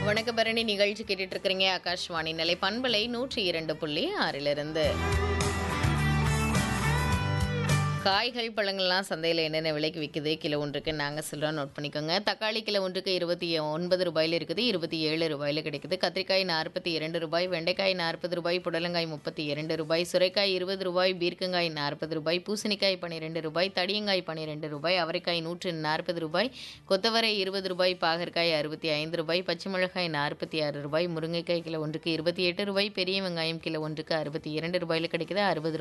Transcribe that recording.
வணக்க பரணி நிகழ்ச்சி கேட்டுட்டு இருக்கிறீங்க ஆகாஷ்வாணி நிலை பண்பலை நூற்றி இரண்டு புள்ளி ஆறிலிருந்து காய்கள் பழங்கள்லாம் சந்தையில் என்னென்ன விலைக்கு விற்குது கிலோ ஒன்றுக்கு நாங்கள் சொல்கிறோம் நோட் பண்ணிக்கோங்க தக்காளி கிலோ ஒன்றுக்கு இருபத்தி ஒன்பது ரூபாயில் இருக்குது இருபத்தி ஏழு ரூபாயில் கிடைக்குது கத்திரிக்காய் நாற்பத்தி இரண்டு ரூபாய் வெண்டைக்காய் நாற்பது ரூபாய் புடலங்காய் முப்பத்தி இரண்டு ரூபாய் சுரைக்காய் இருபது ரூபாய் பீர்க்கங்காய் நாற்பது ரூபாய் பூசணிக்காய் பன்னிரெண்டு ரூபாய் தடியங்காய் பன்னிரெண்டு ரூபாய் அவரைக்காய் நூற்று நாற்பது ரூபாய் கொத்தவரை இருபது ரூபாய் பாகற்காய் அறுபத்தி ஐந்து ரூபாய் பச்சை மிளகாய் நாற்பத்தி ஆறு ரூபாய் முருங்கைக்காய் கிலோ ஒன்றுக்கு இருபத்தி எட்டு ரூபாய் பெரிய வெங்காயம் கிலோ ஒன்றுக்கு அறுபத்தி இரண்டு ரூபாயில் கிடைக்குது அறுபது